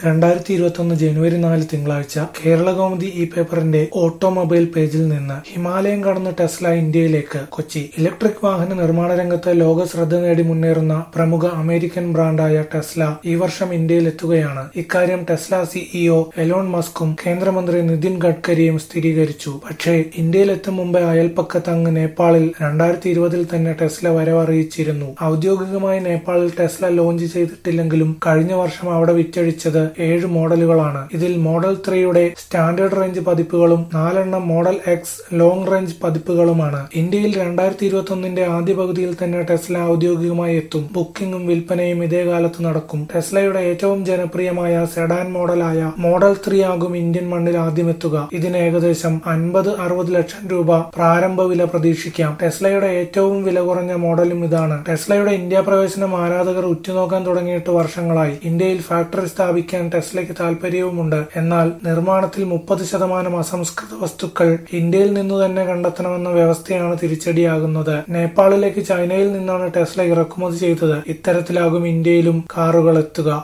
രണ്ടായിരത്തി ഇരുപത്തൊന്ന് ജനുവരി നാല് തിങ്കളാഴ്ച കേരളകൗമുദി ഈ പേപ്പറിന്റെ ഓട്ടോമൊബൈൽ പേജിൽ നിന്ന് ഹിമാലയം കടന്ന് ടെസ്ല ഇന്ത്യയിലേക്ക് കൊച്ചി ഇലക്ട്രിക് വാഹന നിർമ്മാണ രംഗത്ത് ലോക ശ്രദ്ധ നേടി മുന്നേറുന്ന പ്രമുഖ അമേരിക്കൻ ബ്രാൻഡായ ടെസ്ല ഈ വർഷം ഇന്ത്യയിലെത്തുകയാണ് ഇക്കാര്യം ടെസ്ല സിഇഒ എലോൺ മസ്കും കേന്ദ്രമന്ത്രി നിതിൻ ഗഡ്കരിയും സ്ഥിരീകരിച്ചു പക്ഷേ ഇന്ത്യയിലെത്തും മുമ്പേ അയൽപ്പക്കത്ത് അങ്ങ് നേപ്പാളിൽ രണ്ടായിരത്തി ഇരുപതിൽ തന്നെ ടെസ്ല വരവറിയിച്ചിരുന്നു ഔദ്യോഗികമായി നേപ്പാളിൽ ടെസ്ല ലോഞ്ച് ചെയ്തിട്ടില്ലെങ്കിലും കഴിഞ്ഞ വർഷം അവിടെ വിറ്റഴിച്ചത് ഏഴ് മോഡലുകളാണ് ഇതിൽ മോഡൽ ത്രീയുടെ സ്റ്റാൻഡേർഡ് റേഞ്ച് പതിപ്പുകളും നാലെണ്ണം മോഡൽ എക്സ് ലോങ് റേഞ്ച് പതിപ്പുകളുമാണ് ഇന്ത്യയിൽ രണ്ടായിരത്തി ഇരുപത്തി ഒന്നിന്റെ ആദ്യ പകുതിയിൽ തന്നെ ടെസ്ല ഔദ്യോഗികമായി എത്തും ബുക്കിംഗും വിൽപ്പനയും ഇതേ കാലത്ത് നടക്കും ടെസ്ലയുടെ ഏറ്റവും ജനപ്രിയമായ സെഡാൻ മോഡലായ മോഡൽ ത്രീ ആകും ഇന്ത്യൻ മണ്ണിൽ ആദ്യം എത്തുക ഇതിന് ഏകദേശം അൻപത് അറുപത് ലക്ഷം രൂപ പ്രാരംഭ വില പ്രതീക്ഷിക്കാം ടെസ്ലയുടെ ഏറ്റവും വില കുറഞ്ഞ മോഡലും ഇതാണ് ടെസ്ലയുടെ ഇന്ത്യ പ്രവേശനം ആരാധകർ ഉറ്റുനോക്കാൻ തുടങ്ങിയിട്ട് വർഷങ്ങളായി ഇന്ത്യയിൽ ഫാക്ടറി സ്ഥാപിക്കാൻ ടെസ്ലയ്ക്ക് താൽപര്യവുമുണ്ട് എന്നാൽ നിർമ്മാണത്തിൽ മുപ്പത് ശതമാനം അസംസ്കൃത വസ്തുക്കൾ ഇന്ത്യയിൽ നിന്നു തന്നെ കണ്ടെത്തണമെന്ന വ്യവസ്ഥയാണ് തിരിച്ചടിയാകുന്നത് നേപ്പാളിലേക്ക് ചൈനയിൽ നിന്നാണ് ടെസ്ല ഇറക്കുമതി ചെയ്തത് ഇത്തരത്തിലാകും ഇന്ത്യയിലും കാറുകൾ എത്തുക